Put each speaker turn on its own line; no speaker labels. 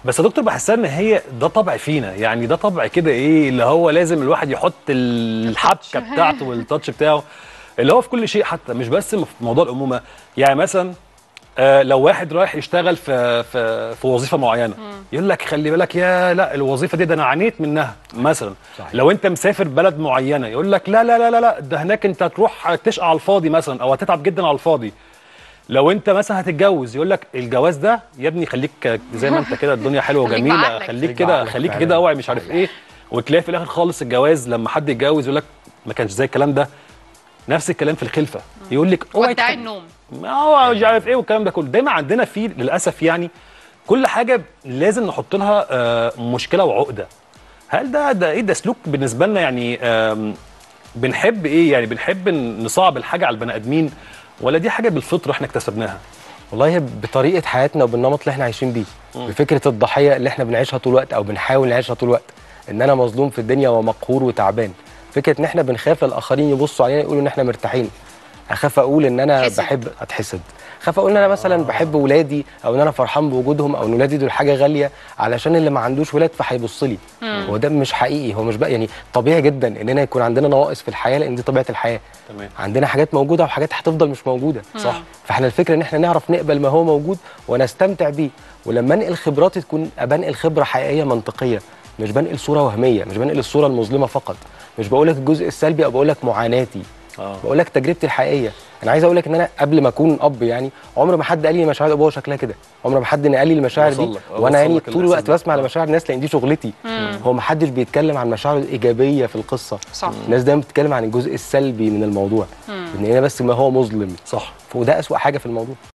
بس يا دكتور بحسها ان هي ده طبع فينا يعني ده طبع كده ايه اللي هو لازم الواحد يحط الحبكه بتاعته والتاتش بتاعه اللي هو في كل شيء حتى مش بس في موضوع الامومه يعني مثلا آه لو واحد رايح يشتغل في في في وظيفه معينه يقول لك خلي بالك يا لا الوظيفه دي ده انا عانيت منها مثلا
صحيح.
لو انت مسافر بلد معينه يقول لك لا لا لا لا لا ده هناك انت هتروح تشقى على الفاضي مثلا او هتتعب جدا على الفاضي لو انت مثلا هتتجوز يقول لك الجواز ده يا ابني خليك زي ما انت كده الدنيا حلوه
خليك
وجميله
بعقلك.
خليك
خليك
كده
بعقلك
خليك
فعلا.
كده اوعي مش عارف ايه وتلاقي في الاخر خالص الجواز لما حد يتجوز يقول لك ما كانش زي الكلام ده نفس الكلام في الخلفه يقول لك اوعي
وداعي
تخ-
النوم
ما هو مش عارف ايه والكلام ده كله دايما عندنا فيه للاسف يعني كل حاجه لازم نحط لها آه، مشكله وعقده هل ده ده ايه ده سلوك بالنسبه لنا يعني آم، بنحب ايه يعني بنحب ن- نصعب الحاجه على البني ادمين ولا دي حاجه بالفطره احنا اكتسبناها
والله هي بطريقه حياتنا وبالنمط اللي احنا عايشين بيه بفكره الضحيه اللي احنا بنعيشها طول الوقت او بنحاول نعيشها طول الوقت ان انا مظلوم في الدنيا ومقهور وتعبان فكره ان احنا بنخاف الاخرين يبصوا علينا يقولوا ان احنا مرتاحين اخاف اقول ان انا
حسد.
بحب اتحسد اخاف اقول ان انا مثلا بحب ولادي او ان انا فرحان بوجودهم او ان ولادي دول حاجه غاليه علشان اللي ما عندوش ولاد فهيبص لي هو ده مش حقيقي هو مش بقى يعني طبيعي جدا اننا يكون عندنا نواقص في الحياه لان دي طبيعه الحياه
تمام
عندنا حاجات موجوده وحاجات هتفضل مش موجوده
صح.
فاحنا الفكره ان احنا نعرف نقبل ما هو موجود ونستمتع بيه ولما انقل خبراتي تكون بنقل خبره حقيقيه منطقيه مش بنقل صوره وهميه مش بنقل الصوره المظلمه فقط مش بقول لك الجزء السلبي او بقول لك معاناتي
اه
بقول لك تجربتي الحقيقيه انا عايز اقول لك ان انا قبل ما اكون اب يعني عمر ما حد قال لي مشاعر الابوه شكلها كده عمر ما حد قال لي المشاعر دي
وصل لك، آه،
وانا
وصل
يعني
لك
طول
الإحساس
الوقت
ده.
بسمع
آه.
لمشاعر الناس لان دي شغلتي هو ما حدش بيتكلم عن مشاعره الايجابيه في القصه
صح
الناس دايما بتتكلم عن الجزء السلبي من الموضوع ان هنا بس ما هو مظلم
صح
وده اسوأ حاجه في الموضوع